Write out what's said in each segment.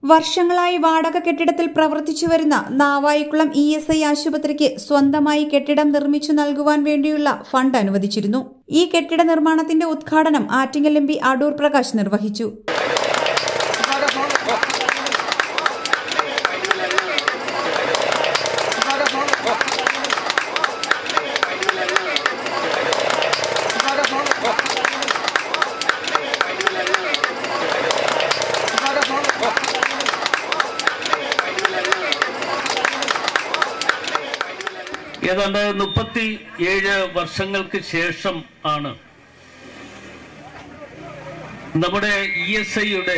വർഷങ്ങളായി വാടക കെട്ടിടത്തിൽ പ്രവർത്തിച്ചു വരുന്ന നാവായിക്കുളം ഇ എസ് ഐ ആശുപത്രിക്ക് സ്വന്തമായി കെട്ടിടം നിർമ്മിച്ചു നൽകുവാൻ വേണ്ടിയുള്ള ഫണ്ട് അനുവദിച്ചിരുന്നു ഈ കെട്ടിട നിർമ്മാണത്തിന്റെ ഉദ്ഘാടനം ആറ്റിങ്ങൽ എം പി അടൂർ പ്രകാശ് നിർവഹിച്ചു ഏതാണ്ട് മുപ്പത്തി ഏഴ് വർഷങ്ങൾക്ക് ശേഷം ആണ് നമ്മുടെ ഇ എസ് ഐയുടെ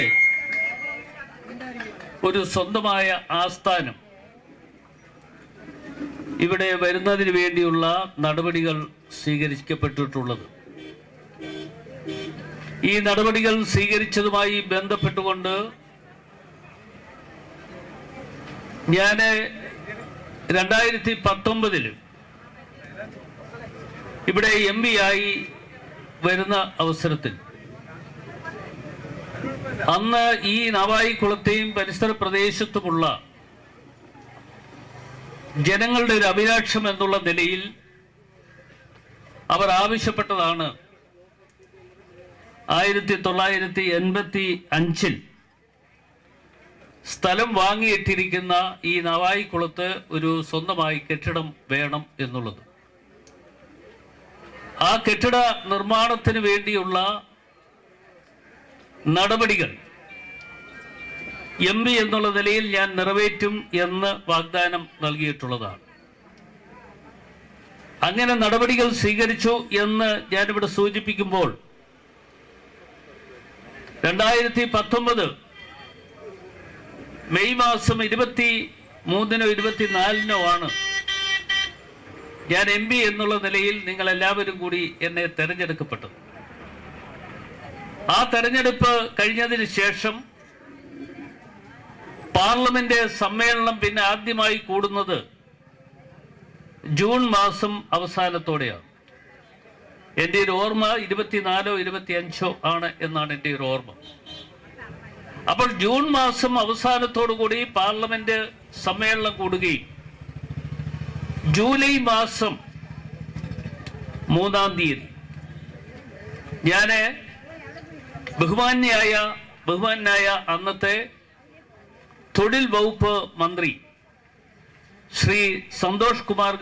ഒരു സ്വന്തമായ ആസ്ഥാനം ഇവിടെ വരുന്നതിന് വേണ്ടിയുള്ള നടപടികൾ സ്വീകരിക്കപ്പെട്ടിട്ടുള്ളത് ഈ നടപടികൾ സ്വീകരിച്ചതുമായി ബന്ധപ്പെട്ടുകൊണ്ട് ഞാന് രണ്ടായിരത്തി പത്തൊമ്പതില് ഇവിടെ എം പി ആയി വരുന്ന അവസരത്തിൽ അന്ന് ഈ നവായിക്കുളത്തെയും പരിസര പ്രദേശത്തുമുള്ള ജനങ്ങളുടെ ഒരു അഭിലാഷം എന്നുള്ള നിലയിൽ അവർ ആവശ്യപ്പെട്ടതാണ് ആയിരത്തി തൊള്ളായിരത്തി എൺപത്തി അഞ്ചിൽ സ്ഥലം വാങ്ങിയിട്ടിരിക്കുന്ന ഈ നവായിക്കുളത്ത് ഒരു സ്വന്തമായി കെട്ടിടം വേണം എന്നുള്ളത് ആ കെട്ടിട നിർമ്മാണത്തിന് വേണ്ടിയുള്ള നടപടികൾ എം പി എന്നുള്ള നിലയിൽ ഞാൻ നിറവേറ്റും എന്ന് വാഗ്ദാനം നൽകിയിട്ടുള്ളതാണ് അങ്ങനെ നടപടികൾ സ്വീകരിച്ചു എന്ന് ഞാനിവിടെ സൂചിപ്പിക്കുമ്പോൾ രണ്ടായിരത്തി പത്തൊമ്പത് മെയ് മാസം ഇരുപത്തി മൂന്നിനോ ഇരുപത്തിനാലിനോ ആണ് ഞാൻ എം പി എന്നുള്ള നിലയിൽ നിങ്ങൾ എല്ലാവരും കൂടി എന്നെ തെരഞ്ഞെടുക്കപ്പെട്ടത് ആ തെരഞ്ഞെടുപ്പ് കഴിഞ്ഞതിന് ശേഷം പാർലമെന്റ് സമ്മേളനം പിന്നെ ആദ്യമായി കൂടുന്നത് ജൂൺ മാസം അവസാനത്തോടെയാണ് എൻ്റെ ഒരു ഓർമ്മ ഇരുപത്തിനാലോ ഇരുപത്തിയഞ്ചോ ആണ് എന്നാണ് എൻ്റെ ഒരു ഓർമ്മ അപ്പോൾ ജൂൺ മാസം അവസാനത്തോടുകൂടി പാർലമെന്റ് സമ്മേളനം കൂടുകയും ജൂലൈ മാസം മൂന്നാം തീയതി ഞാന് ബഹുമാന്യായ ബഹുമാനായ അന്നത്തെ തൊഴിൽ വകുപ്പ് മന്ത്രി ശ്രീ സന്തോഷ് കുമാർ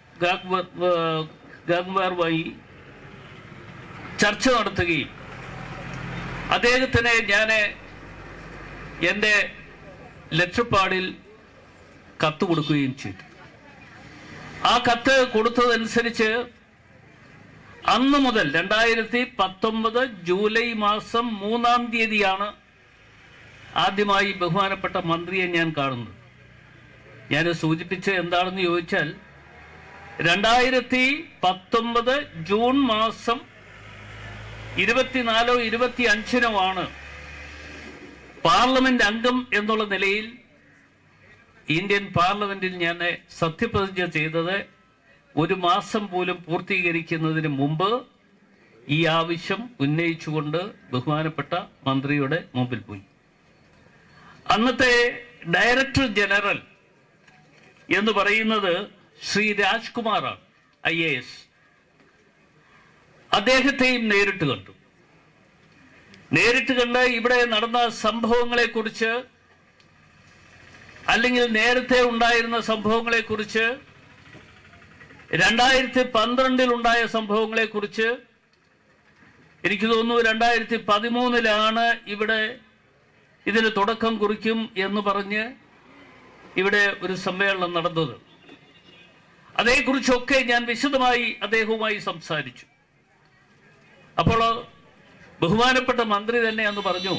ഗാഗ്വാറുമായി ചർച്ച നടത്തുകയും അദ്ദേഹത്തിന് ഞാൻ എൻ്റെ ലക്ഷപ്പാടിൽ കത്ത് കൊടുക്കുകയും ചെയ്തു ആ കത്ത് കൊടുത്തതനുസരിച്ച് അന്ന് മുതൽ രണ്ടായിരത്തി പത്തൊമ്പത് ജൂലൈ മാസം മൂന്നാം തീയതിയാണ് ആദ്യമായി ബഹുമാനപ്പെട്ട മന്ത്രിയെ ഞാൻ കാണുന്നത് ഞാൻ സൂചിപ്പിച്ച് എന്താണെന്ന് ചോദിച്ചാൽ രണ്ടായിരത്തി പത്തൊമ്പത് ജൂൺ മാസം ഇരുപത്തിനാലോ ഇരുപത്തി അഞ്ചിനോ ആണ് പാർലമെന്റ് അംഗം എന്നുള്ള നിലയിൽ ഇന്ത്യൻ പാർലമെന്റിൽ ഞാൻ സത്യപ്രതിജ്ഞ ചെയ്തത് ഒരു മാസം പോലും പൂർത്തീകരിക്കുന്നതിന് മുമ്പ് ഈ ആവശ്യം ഉന്നയിച്ചുകൊണ്ട് ബഹുമാനപ്പെട്ട മന്ത്രിയുടെ മുമ്പിൽ പോയി അന്നത്തെ ഡയറക്ടർ ജനറൽ എന്ന് പറയുന്നത് ശ്രീ രാജ്കുമാറാണ് ഐ എ എസ് അദ്ദേഹത്തെയും നേരിട്ട് കണ്ടു നേരിട്ട് കണ്ട് ഇവിടെ നടന്ന സംഭവങ്ങളെ കുറിച്ച് അല്ലെങ്കിൽ നേരത്തെ ഉണ്ടായിരുന്ന സംഭവങ്ങളെ കുറിച്ച് രണ്ടായിരത്തി പന്ത്രണ്ടിൽ ഉണ്ടായ സംഭവങ്ങളെ കുറിച്ച് എനിക്ക് തോന്നുന്നു രണ്ടായിരത്തി പതിമൂന്നിലാണ് ഇവിടെ ഇതിന് തുടക്കം കുറിക്കും എന്ന് പറഞ്ഞ് ഇവിടെ ഒരു സമ്മേളനം നടന്നത് അതേക്കുറിച്ചൊക്കെ ഞാൻ വിശദമായി അദ്ദേഹവുമായി സംസാരിച്ചു അപ്പോൾ ബഹുമാനപ്പെട്ട മന്ത്രി തന്നെ അന്ന് പറഞ്ഞു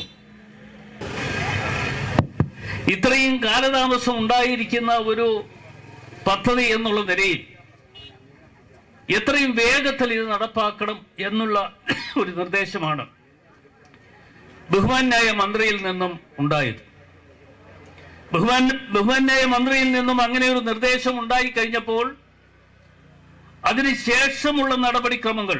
ഇത്രയും കാലതാമസം ഉണ്ടായിരിക്കുന്ന ഒരു പദ്ധതി എന്നുള്ള നിലയിൽ എത്രയും വേഗത്തിൽ ഇത് നടപ്പാക്കണം എന്നുള്ള ഒരു നിർദ്ദേശമാണ് ബഹുമാനായ മന്ത്രിയിൽ നിന്നും ഉണ്ടായത് ബഹുമാൻ ബഹുമാനായ മന്ത്രിയിൽ നിന്നും അങ്ങനെ ഒരു നിർദ്ദേശം ഉണ്ടായി കഴിഞ്ഞപ്പോൾ അതിനുശേഷമുള്ള നടപടിക്രമങ്ങൾ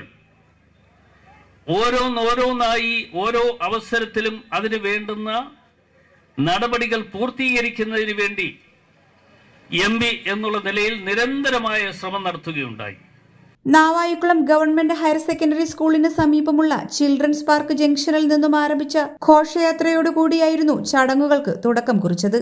ഓരോന്നോരോന്നായി ഓരോ അവസരത്തിലും അതിന് വേണ്ടുന്ന നടപടികൾ പൂർത്തീകരിക്കുന്നതിന് വേണ്ടി എം പി എന്നുള്ള നിലയിൽ നിരന്തരമായ ശ്രമം നടത്തുകയുണ്ടായി നാവായിക്കുളം ഗവൺമെന്റ് ഹയർ സെക്കൻഡറി സ്കൂളിന് സമീപമുള്ള ചിൽഡ്രൻസ് പാർക്ക് ജംഗ്ഷനിൽ നിന്നും ആരംഭിച്ച ഘോഷയാത്രയോടുകൂടിയായിരുന്നു ചടങ്ങുകൾക്ക് തുടക്കം കുറിച്ചത്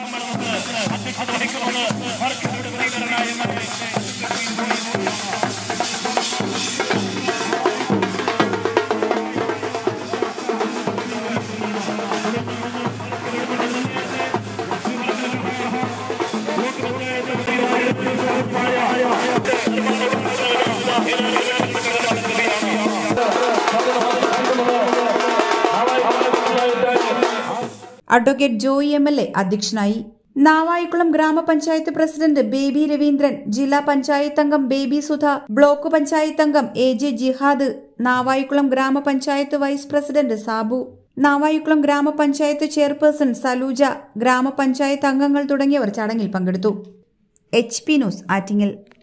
advocate Joy M L A അധ്യക്ഷനായി നാവായിക്കുളം ഗ്രാമപഞ്ചായത്ത് പ്രസിഡന്റ് ബേബി രവീന്ദ്രൻ ജില്ലാ പഞ്ചായത്ത് അംഗം ബേബി സുധ ബ്ലോക്ക് പഞ്ചായത്ത് അംഗം എ ജെ ജിഹാദ് നാവായിക്കുളം ഗ്രാമപഞ്ചായത്ത് വൈസ് പ്രസിഡന്റ് സാബു നാവായിക്കുളം ഗ്രാമപഞ്ചായത്ത് ചെയർപേഴ്സൺ സലൂജ ഗ്രാമപഞ്ചായത്ത് അംഗങ്ങൾ തുടങ്ങിയവർ ചടങ്ങിൽ പങ്കെടുത്തു എച്ച് പി ന്യൂസ് ആറ്റിങ്ങൽ